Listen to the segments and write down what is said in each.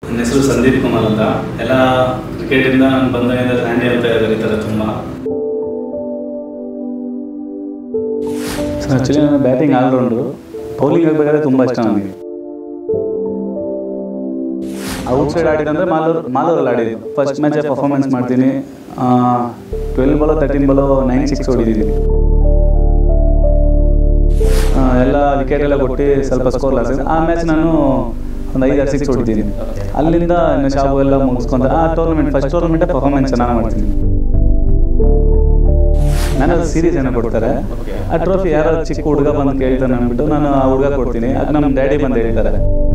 ನನ್ನ ಹೆಸರು ಸಂದೀಪ್ ಕುಮಾರ್ ಅಂತ ಎಲ್ಲ ಕ್ರಿಕೆಟಿಂದ ನಾನು ಬಂದಾಗಿಂದ ಸ್ಯಾಂಡಿ ಅಂತ ಕರೀತಾರೆ ತುಂಬ ಆ್ಯಕ್ಚುಲಿ ನಾನು ಬ್ಯಾಟಿಂಗ್ ಆಲ್ರೌಂಡ್ರು ಬೌಲಿಂಗ್ ಆಗಬೇಕಾದ್ರೆ ತುಂಬ ಇಷ್ಟ ನನಗೆ ಔಟ್ ಸೈಡ್ ಆಡಿದಂದ್ರೆ ಮಾಲೂರು ಮಾಲೂರಲ್ಲಿ ಆಡಿದ್ದು ಫಸ್ಟ್ ಮ್ಯಾಚೇ ಪರ್ಫಾರ್ಮೆನ್ಸ್ ಮಾಡ್ತೀನಿ ಟ್ವೆಲ್ ಬಾಲೋ ತರ್ಟೀನ್ ಬಾಲೋ ನೈನ್ ಸಿಕ್ಸ್ ಹೊಡಿದ್ದೀನಿ ಆ, ಎಲ್ಲ ವಿಕೆಟ್ ಎಲ್ಲ ಕೊಟ್ಟು ಸ್ವಲ್ಪ ಸ್ಕೋರ್ ಲಾಸ್ ಆಗಿದೆ ಆ ಮ್ಯಾಚ್ ನಾನು ಒಂದು ಐದಾರು ಸಿಕ್ಸ್ ಹೊಡಿತೀನಿ ಅಲ್ಲಿಂದ ಇನ್ನು ಶಾಬು ಎಲ್ಲ ಮುಗಿಸ್ಕೊಂತ ಆ ಟೂರ್ನಮೆಂಟ್ ಫಸ್ಟ್ ಟೂರ್ನಮೆಂಟೇ ಪರ್ಫಾರ್ಮೆನ್ಸ್ ಚೆನ್ನಾಗಿ ಮಾಡ್ತೀನಿ ನಾನು ಸೀರೀಸ್ ಏನೋ ಕೊಡ್ತಾರೆ ಆ ಟ್ರೋಫಿ ಯಾರೋ ಚಿಕ್ಕ ಹುಡುಗ ಬಂದು ಕೇಳ್ತಾನೆ ಅಂದ್ಬಿಟ್ಟು ನಾನು ಆ ಹುಡುಗ ಕೊಡ್ತೀನಿ ಅದು ನಮ್ಮ ಡ್ಯಾಡಿ ಬಂದು ಹೇಳ್ತಾರೆ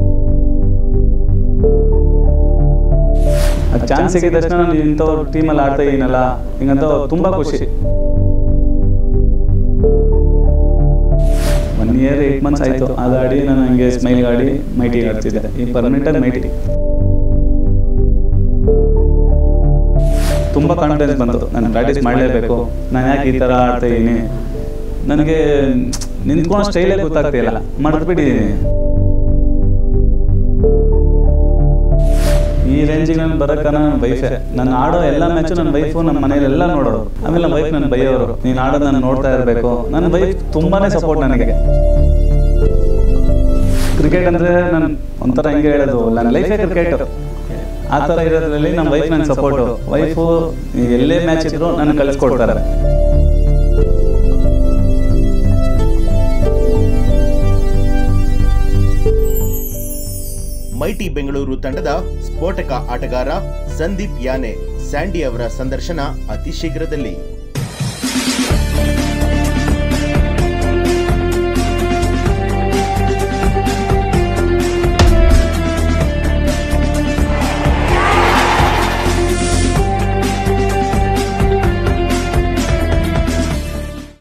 ಅದು ಚಾನ್ಸ್ ಸಿಕ್ಕಿದ ತಕ್ಷಣ ನಾನು ಇಂಥವ್ರ ಟೀಮಲ್ಲಿ ಆಡ್ತಾ ಇದೀನಲ್ಲ ಹಿಂಗಂತ ತುಂಬ ಖುಷಿ ಒನ್ ಇಯರ್ ಏಯ್ಟ್ ಮಂತ್ಸ್ ಆಯಿತು ಅದು ಆಡಿ ನಾನು ಹಂಗೆ ಸ್ಮೈಲ್ ಆಡಿ ಮೈಟಿಗೆ ಆಡ್ತಿದ್ದೆ ಈ ಪರ್ಮನೆಂಟಾಗಿ ಮೈಟಿ ತುಂಬ ಕಾನ್ಫಿಡೆನ್ಸ್ ಬಂತು ನಾನು ಪ್ರಾಕ್ಟೀಸ್ ಮಾಡಲೇಬೇಕು ನಾನು ಯಾಕೆ ಈ ಥರ ಆಡ್ತಾ ಇದ್ದೀನಿ ನನಗೆ ನಿಂತ್ಕೊಳ್ಳೋ ಸ್ಟೈಲೇ ಗೊತ್ತಾಗ್ತಿಲ್ಲ ಮರೆತುಬಿಟ್ಟಿದ್ದೀನಿ ಈ ರೇಂಜಿಗೆ ನಾನು ಬರೋಕ್ಕ ನನ್ನ ವೈಫೇ ನಾನು ಆಡೋ ಎಲ್ಲ ಮ್ಯಾಚು ನನ್ನ ವೈಫು ನಮ್ಮ ಮನೇಲೆಲ್ಲ ನೋಡೋರು ಆಮೇಲೆ ನಮ್ಮ ವೈಫ್ ನನ್ನ ಬೈಯೋರು ನೀನು ಆಡೋದು ನಾನು ನೋಡ್ತಾ ಇರಬೇಕು ನನ್ನ ವೈಫ್ ತುಂಬಾನೇ ಸಪೋರ್ಟ್ ನನಗೆ ಕ್ರಿಕೆಟ್ ಅಂದರೆ ನಾನು ಒಂಥರ ಹೆಂಗೆ ಹೇಳೋದು ನನ್ನ ಲೈಫೇ ಕ್ರಿಕೆಟ್ ಆ ಥರ ಇರೋದ್ರಲ್ಲಿ ನಮ್ಮ ವೈಫ್ ನನ್ನ ಸಪೋರ್ಟು ವೈಫು ಎಲ್ಲೇ ಮ್ಯಾಚ್ ಇದ್ರು ನನಗೆ ಕಳಿಸ್ಕೊಡ್ತಾರೆ ಮೈಟಿ ಬೆಂಗಳೂರು ತಂಡದ ಸ್ಫೋಟಕ ಆಟಗಾರ ಸಂದೀಪ್ ಯಾನೆ ಸ್ಯಾಂಡಿ ಅವರ ಸಂದರ್ಶನ ಅತಿ ಶೀಘ್ರದಲ್ಲಿ